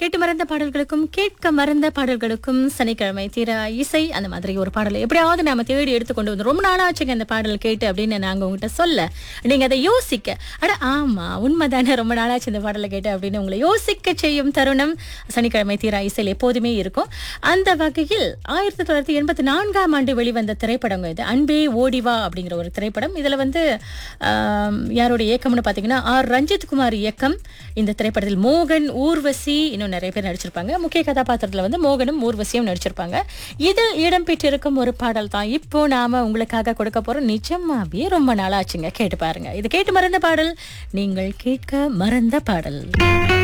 கேட்டு மறந்த பாடல்களுக்கும் கேட்க மறந்த பாடல்களுக்கும் சனிக்கிழமை தீர இசை அந்த மாதிரி ஒரு பாடலை எப்படியாவது நாம தேடி எடுத்து கொண்டு வந்து ரொம்ப நாளாச்சுங்க அந்த பாடல் கேட்டு அப்படின்னு நாங்க உங்ககிட்ட சொல்ல நீங்க அதை யோசிக்க அட ஆமா உண்மைதானே ரொம்ப நாளாச்சு இந்த பாடலை கேட்டு அப்படின்னு உங்களை யோசிக்க செய்யும் தருணம் சனிக்கிழமை தீரா இசையில் எப்போதுமே இருக்கும் அந்த வகையில் ஆயிரத்தி தொள்ளாயிரத்தி எண்பத்தி நான்காம் ஆண்டு வெளிவந்த திரைப்படங்க இது அன்பே ஓடிவா அப்படிங்கிற ஒரு திரைப்படம் இதுல வந்து ஆம், யாருடைய இயக்கம்னு பாத்தீங்கன்னா ஆர் ரஞ்சித் குமார் இயக்கம் இந்த திரைப்படத்தில் மோகன் ஊர்வசி இன்னும் நிறைய பேர் நடிச்சிருப்பாங்க முக்கிய கதாபாத்திரத்துல வந்து மோகனும் ஊர்வசியும் நடிச்சிருப்பாங்க இதில் இடம்பெற்றிருக்கும் ஒரு பாடல் தான் இப்போ நாம உங்களுக்காக கொடுக்க போறோம் நிஜமாவே ரொம்ப நாளாச்சுங்க கேட்டு பாருங்க இது கேட்டு மறந்த பாடல் நீங்கள் கேட்க மறந்த பாடல்